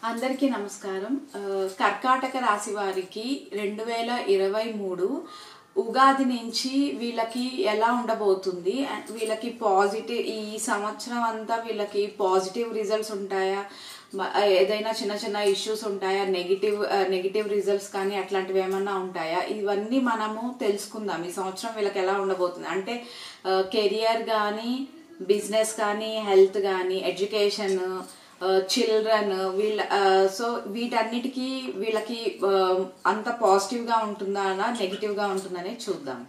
అందరికీ నమస్కారం ఆ, కర్కాటక రాశి వారికి రెండు వేల ఇరవై మూడు ఉగాది నుంచి వీళ్ళకి ఎలా ఉండబోతుంది అండ్ వీళ్ళకి పాజిటివ్ ఈ సంవత్సరం అంతా వీళ్ళకి పాజిటివ్ రిజల్ట్స్ ఉంటాయా మ- ఏదైనా చిన్న చిన్న ఇష్యూస్ ఉంటాయా నెగిటివ్ నెగిటివ్ రిజల్ట్స్ కానీ అట్లాంటివి ఏమన్నా ఉంటాయా ఇవన్నీ మనము తెలుసుకుందాం ఈ సంవత్సరం వీళ్ళకి ఎలా ఉండబోతుంది అంటే కెరియర్ కానీ బిజినెస్ కానీ హెల్త్ కానీ ఎడ్యుకేషన్ చిల్డ్రన్ వీళ్ళ సో వీటన్నిటికీ వీళ్ళకి ఆ, అంత పాజిటివ్ గా ఉంటుందా నెగిటివ్ గా ఉంటుందనే చూద్దాం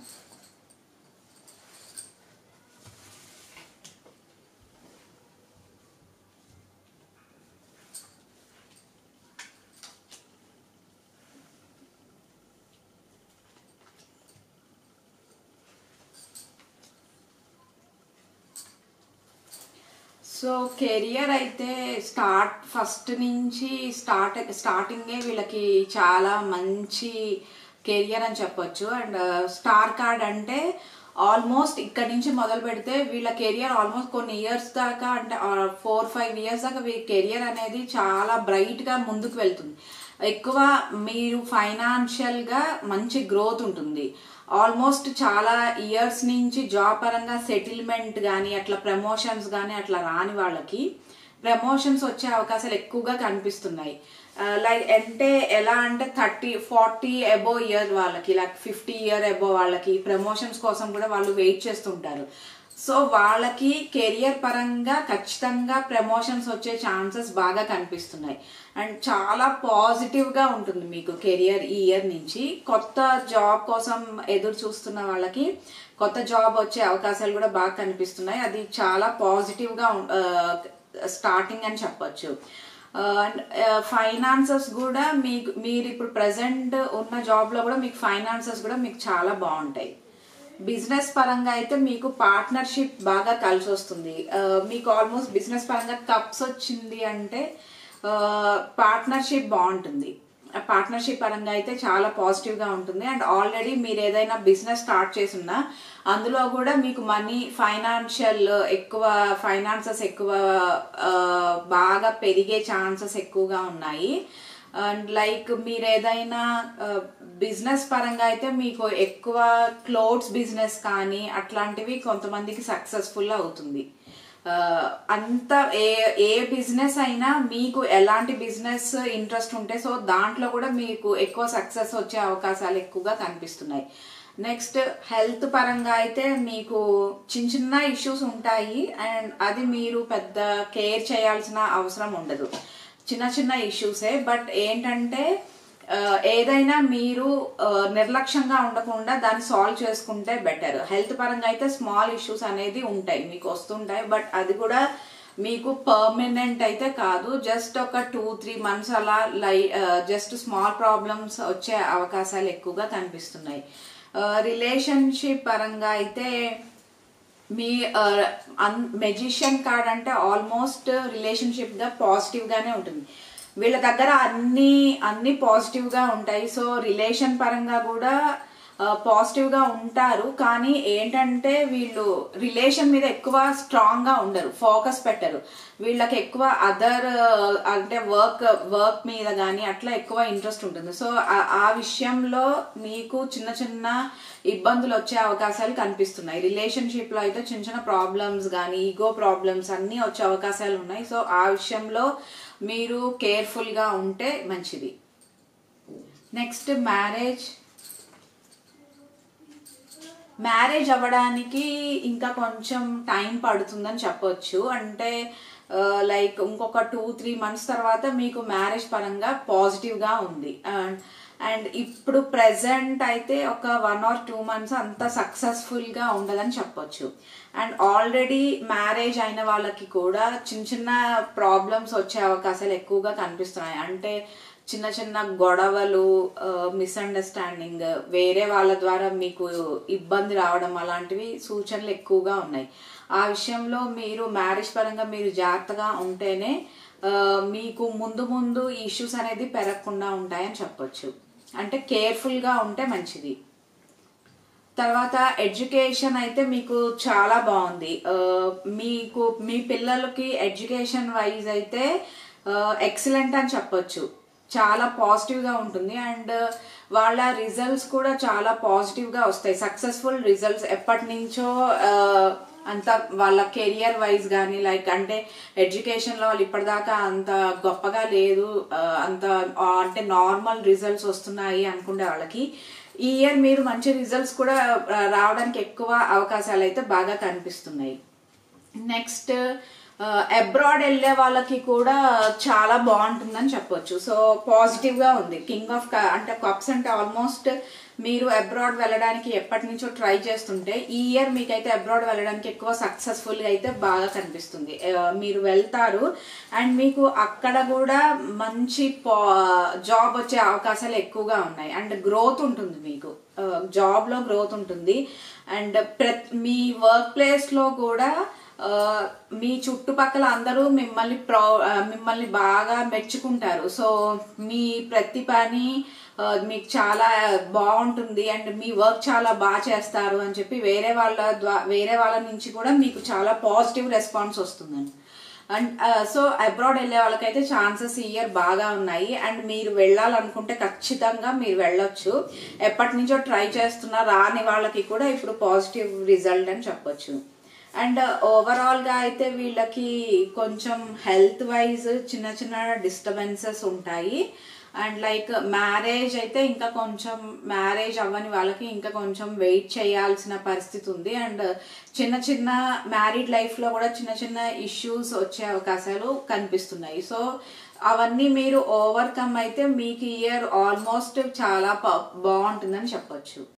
సో కెరియర్ అయితే స్టార్ట్ ఫస్ట్ నుంచి స్టార్ట్ స్టార్టింగే వీళ్ళకి చాలా మంచి కెరియర్ అని చెప్పొచ్చు అండ్ స్టార్ కార్డ్ అంటే ఆల్మోస్ట్ ఇక్కడ నుంచి మొదలు పెడితే వీళ్ళ కెరియర్ ఆల్మోస్ట్ కొన్ని ఇయర్స్ దాకా అంటే ఫోర్ ఫైవ్ ఇయర్స్ దాకా వీళ్ళ కెరియర్ అనేది చాలా బ్రైట్ గా ముందుకు వెళ్తుంది ఎక్కువ మీరు ఫైనాన్షియల్ గా మంచి గ్రోత్ ఉంటుంది ఆల్మోస్ట్ చాలా ఇయర్స్ నుంచి జాబ్ పరంగా సెటిల్మెంట్ కానీ అట్లా ప్రమోషన్స్ కానీ అట్లా రాని వాళ్ళకి ప్రమోషన్స్ వచ్చే అవకాశాలు ఎక్కువగా కనిపిస్తున్నాయి లైక్ అంటే ఎలా అంటే థర్టీ ఫార్టీ అబో ఇయర్ వాళ్ళకి లైక్ ఫిఫ్టీ ఇయర్ అబో వాళ్ళకి ప్రమోషన్స్ కోసం కూడా వాళ్ళు వెయిట్ చేస్తుంటారు సో వాళ్ళకి కెరియర్ పరంగా ఖచ్చితంగా ప్రమోషన్స్ వచ్చే ఛాన్సెస్ బాగా కనిపిస్తున్నాయి అండ్ చాలా పాజిటివ్ గా ఉంటుంది మీకు కెరియర్ ఈ ఇయర్ నుంచి కొత్త జాబ్ కోసం ఎదురు చూస్తున్న వాళ్ళకి కొత్త జాబ్ వచ్చే అవకాశాలు కూడా బాగా కనిపిస్తున్నాయి అది చాలా పాజిటివ్ గా స్టార్టింగ్ అని చెప్పొచ్చు అండ్ ఫైనాన్సెస్ కూడా మీకు మీరు ఇప్పుడు ప్రజెంట్ ఉన్న జాబ్ లో కూడా మీకు ఫైనాన్సెస్ కూడా మీకు చాలా బాగుంటాయి బిజినెస్ పరంగా అయితే మీకు పార్ట్నర్షిప్ బాగా కలిసి వస్తుంది ఆ, మీకు ఆల్మోస్ట్ బిజినెస్ పరంగా కప్స్ వచ్చింది అంటే పార్ట్నర్షిప్ బాగుంటుంది పార్ట్నర్షిప్ పరంగా అయితే చాలా పాజిటివ్ గా ఉంటుంది అండ్ ఆల్రెడీ మీరు ఏదైనా బిజినెస్ స్టార్ట్ చేస్తున్నా అందులో కూడా మీకు మనీ ఫైనాన్షియల్ ఎక్కువ ఫైనాన్సెస్ ఎక్కువ ఆ, బాగా పెరిగే ఛాన్సెస్ ఎక్కువగా ఉన్నాయి అండ్ లైక్ మీరు ఏదైనా బిజినెస్ పరంగా అయితే మీకు ఎక్కువ క్లోత్స్ బిజినెస్ కానీ అట్లాంటివి కొంతమందికి సక్సెస్ఫుల్ అవుతుంది ఆ, అంత ఏ ఏ బిజినెస్ అయినా మీకు ఎలాంటి బిజినెస్ ఇంట్రెస్ట్ ఉంటే సో దాంట్లో కూడా మీకు ఎక్కువ సక్సెస్ వచ్చే అవకాశాలు ఎక్కువగా కనిపిస్తున్నాయి నెక్స్ట్ హెల్త్ పరంగా అయితే మీకు చిన్న చిన్న ఇష్యూస్ ఉంటాయి అండ్ అది మీరు పెద్ద కేర్ చేయాల్సిన అవసరం ఉండదు చిన్న చిన్న ఇష్యూసే బట్ ఏంటంటే ఆ, ఏదైనా మీరు ఆ, నిర్లక్ష్యంగా ఉండకుండా దాన్ని సాల్వ్ చేసుకుంటే బెటర్ హెల్త్ పరంగా అయితే స్మాల్ ఇష్యూస్ అనేది ఉంటాయి మీకు వస్తుంటాయి బట్ అది కూడా మీకు పర్మనెంట్ అయితే కాదు జస్ట్ ఒక టూ త్రీ మంత్స్ అలా లై జస్ట్ స్మాల్ ప్రాబ్లమ్స్ వచ్చే అవకాశాలు ఎక్కువగా కనిపిస్తున్నాయి రిలేషన్షిప్ పరంగా అయితే మీ మెజిషియన్ కార్డ్ అంటే ఆల్మోస్ట్ రిలేషన్షిప్ గా పాజిటివ్ గానే ఉంటుంది వీళ్ళ దగ్గర అన్ని అన్ని పాజిటివ్ గా ఉంటాయి సో రిలేషన్ పరంగా కూడా పాజిటివ్ గా ఉంటారు కానీ ఏంటంటే వీళ్ళు రిలేషన్ మీద ఎక్కువ స్ట్రాంగ్ గా ఉండరు ఫోకస్ పెట్టరు వీళ్ళకి ఎక్కువ అదర్ అంటే వర్క్ వర్క్ మీద కానీ అట్లా ఎక్కువ ఇంట్రెస్ట్ ఉంటుంది సో ఆ- ఆ విషయంలో మీకు చిన్న చిన్న ఇబ్బందులు వచ్చే అవకాశాలు కనిపిస్తున్నాయి రిలేషన్షిప్ లో అయితే చిన్న చిన్న ప్రాబ్లమ్స్ కానీ ఈగో ప్రాబ్లమ్స్ అన్ని వచ్చే అవకాశాలు ఉన్నాయి సో ఆ విషయంలో మీరు కేర్ఫుల్ గా ఉంటే మంచిది నెక్స్ట్ మ్యారేజ్ మ్యారేజ్ అవ్వడానికి ఇంకా కొంచెం టైం పడుతుందని చెప్పొచ్చు అంటే లైక్ ఇంకొక టూ త్రీ మంత్స్ తర్వాత మీకు మ్యారేజ్ పరంగా పాజిటివ్ గా ఉంది అండ్ ఇప్పుడు ప్రెసెంట్ అయితే ఒక వన్ ఆర్ టూ మంత్స్ అంత సక్సెస్ఫుల్ గా ఉండదని చెప్పొచ్చు అండ్ ఆల్రెడీ మ్యారేజ్ అయిన వాళ్ళకి కూడా చిన్న చిన్న ప్రాబ్లమ్స్ వచ్చే అవకాశాలు ఎక్కువగా కనిపిస్తున్నాయి అంటే చిన్న చిన్న గొడవలు మిస్అండర్స్టాండింగ్ వేరే వాళ్ళ ద్వారా మీకు ఇబ్బంది రావడం అలాంటివి సూచనలు ఎక్కువగా ఉన్నాయి ఆ విషయంలో మీరు మ్యారేజ్ పరంగా మీరు జాగ్రత్తగా ఉంటేనే ఆ, మీకు ముందు ముందు ఇష్యూస్ అనేది పెరగకుండా ఉంటాయని చెప్పొచ్చు అంటే కేర్ఫుల్ గా ఉంటే మంచిది తర్వాత ఎడ్యుకేషన్ అయితే మీకు చాలా బాగుంది ఆ, మీకు మీ పిల్లలకి ఎడ్యుకేషన్ వైజ్ అయితే ఎక్సలెంట్ అని చెప్పొచ్చు చాలా పాజిటివ్గా ఉంటుంది అండ్ వాళ్ళ రిజల్ట్స్ కూడా చాలా పాజిటివ్గా వస్తాయి సక్సెస్ఫుల్ రిజల్ట్స్ ఎప్పటి నుంచో ఆ, అంత వాళ్ళ కెరియర్ వైజ్ కానీ లైక్ అంటే ఎడ్యుకేషన్లో వాళ్ళు ఇప్పటిదాకా అంత గొప్పగా లేదు ఆ, అంత ఆ, అంటే నార్మల్ రిజల్ట్స్ వస్తున్నాయి అనుకునే వాళ్ళకి ఈ ఇయర్ మీరు మంచి రిజల్ట్స్ కూడా ఆ, రావడానికి ఎక్కువ అవకాశాలు అయితే బాగా కనిపిస్తున్నాయి నెక్స్ట్ అబ్రాడ్ వెళ్ళే వాళ్ళకి కూడా చాలా బాగుంటుందని చెప్పొచ్చు సో పాజిటివ్ గా ఉంది కింగ్ ఆఫ్ అంటే కప్స్ అంటే ఆల్మోస్ట్ మీరు అబ్రాడ్ వెళ్ళడానికి ఎప్పటి నుంచో ట్రై చేస్తుంటే ఈ ఇయర్ మీకైతే అబ్రాడ్ వెళ్ళడానికి ఎక్కువ సక్సెస్ఫుల్ గా అయితే బాగా కనిపిస్తుంది ఆ, మీరు వెళ్తారు అండ్ మీకు అక్కడ కూడా మంచి జాబ్ వచ్చే అవకాశాలు ఎక్కువగా ఉన్నాయి అండ్ గ్రోత్ ఉంటుంది మీకు జాబ్ లో గ్రోత్ ఉంటుంది అండ్ ప్రతి మీ వర్క్ ప్లేస్ లో కూడా ఆ, మీ చుట్టుపక్కల అందరూ మిమ్మల్ని ప్రౌ ఆ, మిమ్మల్ని బాగా మెచ్చుకుంటారు సో మీ ప్రతి పని ఆ, మీకు చాలా బాగుంటుంది అండ్ మీ వర్క్ చాలా బాగా చేస్తారు అని చెప్పి వేరే వాళ్ళ ద్వా వేరే వాళ్ళ నుంచి కూడా మీకు చాలా పాజిటివ్ రెస్పాన్స్ వస్తుందండి అండ్ సో అబ్రాడ్ వెళ్ళే వాళ్ళకైతే ఛాన్సెస్ ఈ ఇయర్ బాగా ఉన్నాయి అండ్ మీరు వెళ్ళాలనుకుంటే ఖచ్చితంగా మీరు వెళ్ళొచ్చు ఎప్పటి నుంచో ట్రై చేస్తున్నా రాని వాళ్ళకి కూడా ఇప్పుడు పాజిటివ్ రిజల్ట్ అని చెప్పొచ్చు అండ్ ఓవరాల్ గా అయితే వీళ్ళకి కొంచెం హెల్త్ వైజ్ చిన్న చిన్న డిస్టర్బెన్సెస్ ఉంటాయి అండ్ లైక్ మ్యారేజ్ అయితే ఇంకా కొంచెం మ్యారేజ్ అవ్వని వాళ్ళకి ఇంకా కొంచెం వెయిట్ చేయాల్సిన పరిస్థితి ఉంది అండ్ చిన్న చిన్న మ్యారీడ్ లైఫ్ లో కూడా చిన్న చిన్న ఇష్యూస్ వచ్చే అవకాశాలు కనిపిస్తున్నాయి సో అవన్నీ మీరు ఓవర్కమ్ అయితే మీకు ఇయర్ ఆల్మోస్ట్ చాలా ప- బాగుంటుందని చెప్పొచ్చు